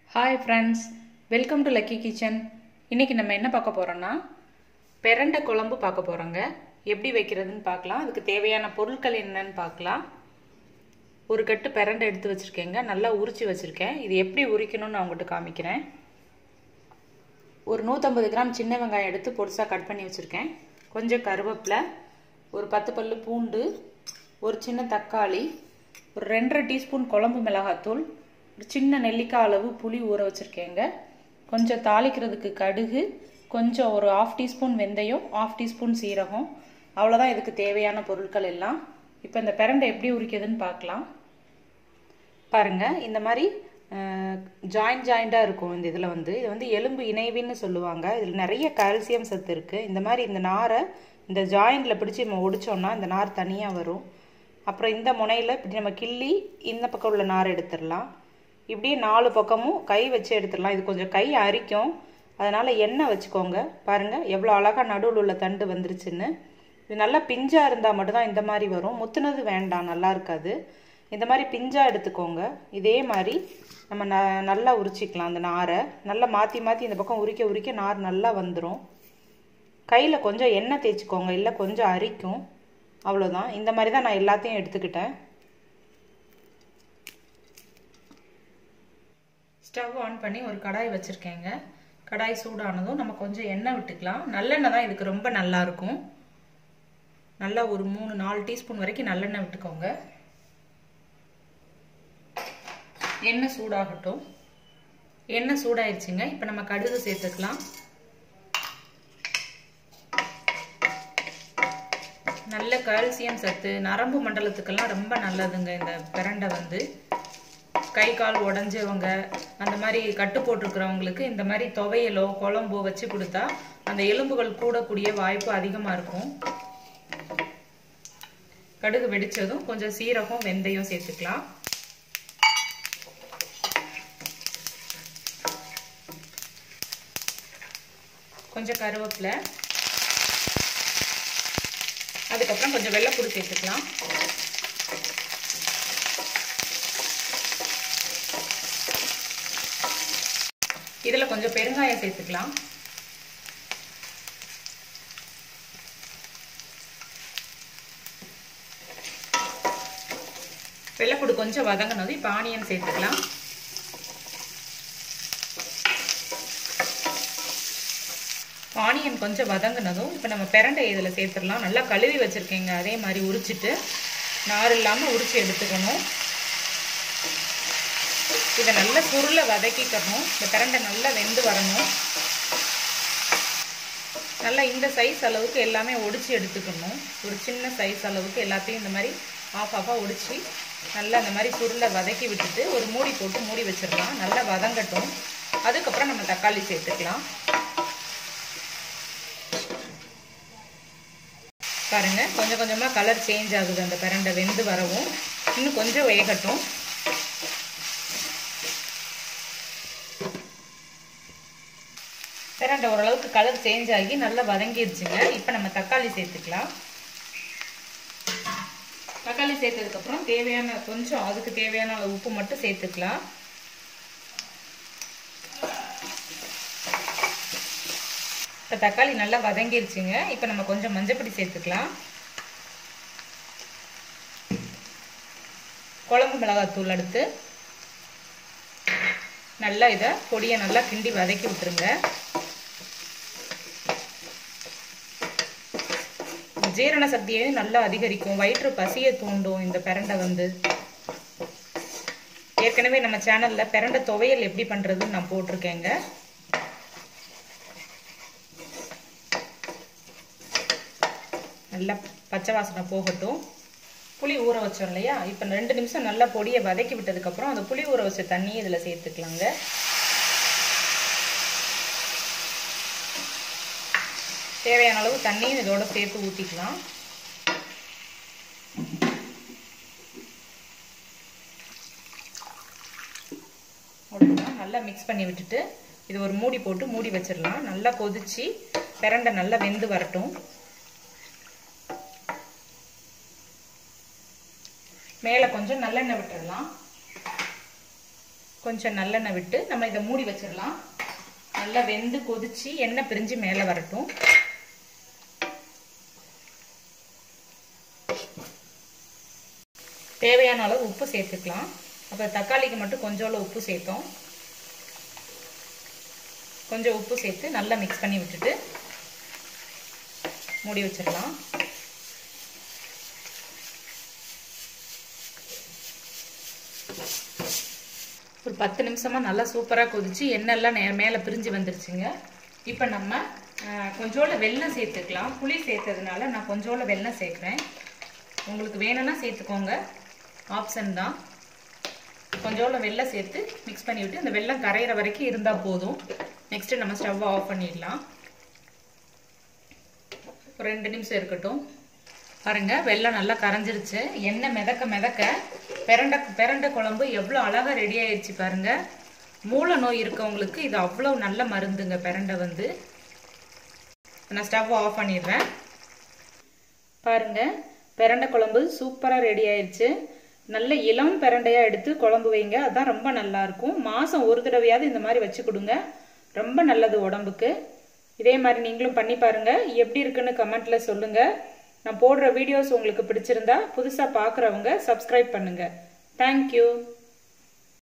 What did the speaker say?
hi friends welcome to Lucky Kitchen இன்றைக்கி நம்ம என்ன பார்க்க போகிறோன்னா பெரண்டை குழம்பு பார்க்க போகிறோங்க எப்படி வைக்கிறதுன்னு பார்க்கலாம் அதுக்கு தேவையான பொருட்கள் என்னன்னு பார்க்கலாம் ஒரு கட்டு பெரண்டை எடுத்து வச்சுருக்கேங்க நல்லா உரித்து வச்சுருக்கேன் இது எப்படி உரிக்கணும்னு நான் உங்கள்கிட்ட காமிக்கிறேன் ஒரு நூற்றம்பது கிராம் சின்ன வெங்காயம் எடுத்து பொடிசாக கட் பண்ணி வச்சுருக்கேன் கொஞ்சம் கருவேப்பிலை ஒரு பத்து பல்லு பூண்டு ஒரு சின்ன தக்காளி ஒரு ரெண்டரை டீஸ்பூன் குழம்பு மிளகாத்தூள் ஒரு சின்ன நெல்லிக்காய் அளவு புளி ஊற வச்சுருக்கேங்க கொஞ்சம் தாளிக்கிறதுக்கு கடுகு கொஞ்சம் ஒரு ஆஃப் டீஸ்பூன் வெந்தயம் ஆஃப் டீஸ்பூன் சீரகம் அவ்வளோதான் இதுக்கு தேவையான பொருட்கள் எல்லாம் இப்போ இந்த பிரண்டை எப்படி உரிக்கிறதுன்னு பார்க்கலாம் பாருங்கள் இந்த மாதிரி ஜாயிண்ட் ஜாயிண்டாக இருக்கும் இந்த இதில் வந்து இது வந்து எலும்பு இணைவின்னு சொல்லுவாங்க இதில் நிறைய கால்சியம் சத்து இருக்குது இந்த மாதிரி இந்த நாரை இந்த ஜாயிண்டில் பிடிச்சி நம்ம ஒடிச்சோம்னா இந்த நார் தனியாக வரும் அப்புறம் இந்த முனையில் இப்படி நம்ம கிள்ளி இந்த பக்கம் உள்ள நார் எடுத்துடலாம் இப்படியே நாலு பக்கமும் கை வச்சு எடுத்துடலாம் இது கொஞ்சம் கை அரிக்கும் அதனால் எண்ணெய் வச்சுக்கோங்க பாருங்கள் எவ்வளோ அழகாக நடுவில் உள்ள தண்டு வந்துருச்சுன்னு இது நல்லா பிஞ்சாக இருந்தால் மட்டும்தான் இந்த மாதிரி வரும் முத்துனது வேண்டாம் நல்லா இருக்காது இந்த மாதிரி பிஞ்சாக எடுத்துக்கோங்க இதே மாதிரி நம்ம ந நல்லா உரிச்சிக்கலாம் அந்த நாரை நல்லா மாற்றி மாற்றி இந்த பக்கம் உரிக்க உரிக்க நார் நல்லா வந்துடும் கையில் கொஞ்சம் எண்ணெய் தேய்ச்சிக்கோங்க இல்லை கொஞ்சம் அரிக்கும் அவ்வளோதான் இந்த மாதிரி தான் நான் எல்லாத்தையும் எடுத்துக்கிட்டேன் ஸ்டவ் ஆன் பண்ணி ஒரு கடாய் வச்சுருக்கேங்க கடாய் சூடானதும் நம்ம கொஞ்சம் எண்ணெய் விட்டுக்கலாம் நல்லெண்ணெய் தான் இதுக்கு ரொம்ப நல்லாயிருக்கும் நல்லா ஒரு மூணு நாலு டீஸ்பூன் வரைக்கும் நல்லெண்ணெய் விட்டுக்கோங்க எண்ணெய் சூடாகட்டும் எண்ணெய் சூடாயிருச்சுங்க இப்போ நம்ம கடுகு சேர்த்துக்கலாம் நல்ல கால்சியம் சத்து நரம்பு மண்டலத்துக்கெல்லாம் ரொம்ப நல்லதுங்க இந்த பிரண்டை வந்து கை கால் உடஞ்சவங்க அந்த மாதிரி கட்டு போட்டிருக்கிறவங்களுக்கு இந்த மாதிரி துவையலோ குழம்போ வச்சு கொடுத்தா அந்த எலும்புகள் கூடக்கூடிய வாய்ப்பு அதிகமாக இருக்கும் கடுகு வெடிச்சதும் கொஞ்சம் சீரகம் வெந்தயம் சேர்த்துக்கலாம் கொஞ்சம் கருவேப்பிலை அதுக்கப்புறம் கொஞ்சம் வெள்ளைப்பூடு சேர்த்துக்கலாம் இதில் கொஞ்சம் பெருங்காயம் சேர்த்துக்கலாம் வெள்ளைப்பூடு கொஞ்சம் வதங்கினது இப்போ ஆனியன் சேர்த்துக்கலாம் ஆனியன் கொஞ்சம் வதங்கினதும் இப்போ நம்ம பிரண்டை இதில் சேர்த்துடலாம் நல்லா கழுவி வச்சுருக்கேங்க அதே மாதிரி உரிச்சிட்டு நார் இல்லாமல் உரிச்சு எடுத்துக்கணும் இதை நல்லா சுருளை வதக்கிக்கணும் இந்த பிரண்டை நல்லா வெந்து வரணும் நல்லா இந்த சைஸ் அளவுக்கு எல்லாமே ஒடிச்சு எடுத்துக்கணும் ஒரு சின்ன சைஸ் அளவுக்கு எல்லாத்தையும் இந்த மாதிரி ஆஃப் ஆஃபாக ஒடிச்சு நல்லா இந்த மாதிரி சுருளை வதக்கி விட்டுட்டு ஒரு மூடி போட்டு மூடி வச்சிடலாம் நல்லா வதங்கட்டும் அதுக்கப்புறம் நம்ம தக்காளி சேர்த்துக்கலாம் பாருங்க கொஞ்சம் கொஞ்சமாக கலர் சேஞ்ச் ஆகுது அந்த பிரண்டை வெந்து வரவும் இன்னும் கொஞ்சம் வேகட்டும் பிரண்டை ஓரளவுக்கு கலர் சேஞ்ச் ஆகி நல்லா வதங்கிடுச்சுங்க இப்போ நம்ம தக்காளி சேர்த்துக்கலாம் தக்காளி சேர்த்ததுக்கப்புறம் தேவையான கொஞ்சம் அதுக்கு தேவையான அளவு உப்பு மட்டும் சேர்த்துக்கலாம் இப்போ தக்காளி நல்லா வதங்கிருச்சுங்க இப்போ நம்ம கொஞ்சம் மஞ்சப்பொடி சேர்த்துக்கலாம் குழம்பு மிளகாத்தூள் அடுத்து நல்லா இதை பொடியை நல்லா கிண்டி வதக்கி விட்டுருங்க ஜீரண சக்தியையும் நல்லா அதிகரிக்கும் வயிற்று பசியை தூண்டும் இந்த பிரண்டை வந்து ஏற்கனவே நம்ம சேனலில் பிரண்டை துவையல் எப்படி பண்ணுறதுன்னு நான் போட்டிருக்கேங்க நல்லா பச்சை வாசனை போகட்டும் புளி ஊற வச்சோம் இல்லையா இப்போ ரெண்டு நிமிஷம் நல்லா பொடியை வதக்கி விட்டதுக்கப்புறம் அந்த புளி ஊற வச்ச தண்ணி இதில் சேர்த்துக்கலாங்க தேவையான அளவு தண்ணியும் இதோட சேர்த்து ஊற்றிக்கலாம் அவ்வளோதான் நல்லா மிக்ஸ் பண்ணி விட்டுட்டு இது ஒரு மூடி போட்டு மூடி வச்சிடலாம் நல்லா கொதிச்சு பிரண்டை நல்லா வெந்து வரட்டும் மேலே கொஞ்சம் நல்லெண்ணெய் விட்டுடலாம் கொஞ்சம் நல்லெண்ணெய் விட்டு நம்ம இதை மூடி வச்சிடலாம் நல்லா வெந்து கொதிச்சு எண்ணெய் பிரிஞ்சு மேலே வரட்டும் தேவையான அளவு உப்பு சேர்த்துக்கலாம் அப்போ தக்காளிக்கு மட்டும் கொஞ்சோளவு உப்பு சேர்த்தோம் கொஞ்சம் உப்பு சேர்த்து நல்லா மிக்ஸ் பண்ணி விட்டுட்டு மூடி வச்சிடலாம் ஒரு பத்து நிமிஷமாக நல்லா சூப்பராக கொதிச்சு எண்ணெய்லாம் நே மேலே பிரிஞ்சு வந்துருச்சுங்க இப்போ நம்ம கொஞ்சோல வெல்லம் சேர்த்துக்கலாம் புளி சேர்த்ததுனால நான் கொஞ்சோல வெல்லம் சேர்க்குறேன் உங்களுக்கு வேணும்னா சேர்த்துக்கோங்க ஆப்ஷன் தான் கொஞ்சோல வெல்லம் சேர்த்து மிக்ஸ் பண்ணி விட்டு அந்த வெல்லம் கரையிற வரைக்கும் இருந்தால் போதும் நெக்ஸ்ட்டு நம்ம ஸ்டவ்வை ஆஃப் பண்ணிடலாம் ஒரு ரெண்டு நிமிஷம் இருக்கட்டும் பாருங்க வெள்ளம் நல்லா கரைஞ்சிருச்சு எண்ணெய் மிதக்க மிதக்க பெரண்ட பெரண்ட குழம்பு எவ்வளோ அழகாக ரெடி ஆயிடுச்சு பாருங்க மூல நோய் இருக்கவங்களுக்கு இது அவ்வளோ நல்ல மருந்துங்க பெரண்டை வந்து நான் ஸ்டவ் ஆஃப் பண்ணிடுறேன் பாருங்க பெரண்டை குழம்பு சூப்பராக ரெடி ஆயிடுச்சு நல்ல இளம் பெரண்டையாக எடுத்து குழம்பு வைங்க அதான் ரொம்ப நல்லா இருக்கும் மாதம் ஒரு தடவையாவது இந்த மாதிரி வச்சு கொடுங்க ரொம்ப நல்லது உடம்புக்கு இதே மாதிரி நீங்களும் பண்ணி பாருங்க எப்படி இருக்குன்னு கமெண்ட்ல சொல்லுங்க நான் போடுற வீடியோஸ் உங்களுக்கு பிடிச்சிருந்தா புதுசாக பார்க்குறவங்க சப்ஸ்கிரைப் பண்ணுங்க தேங்க்யூ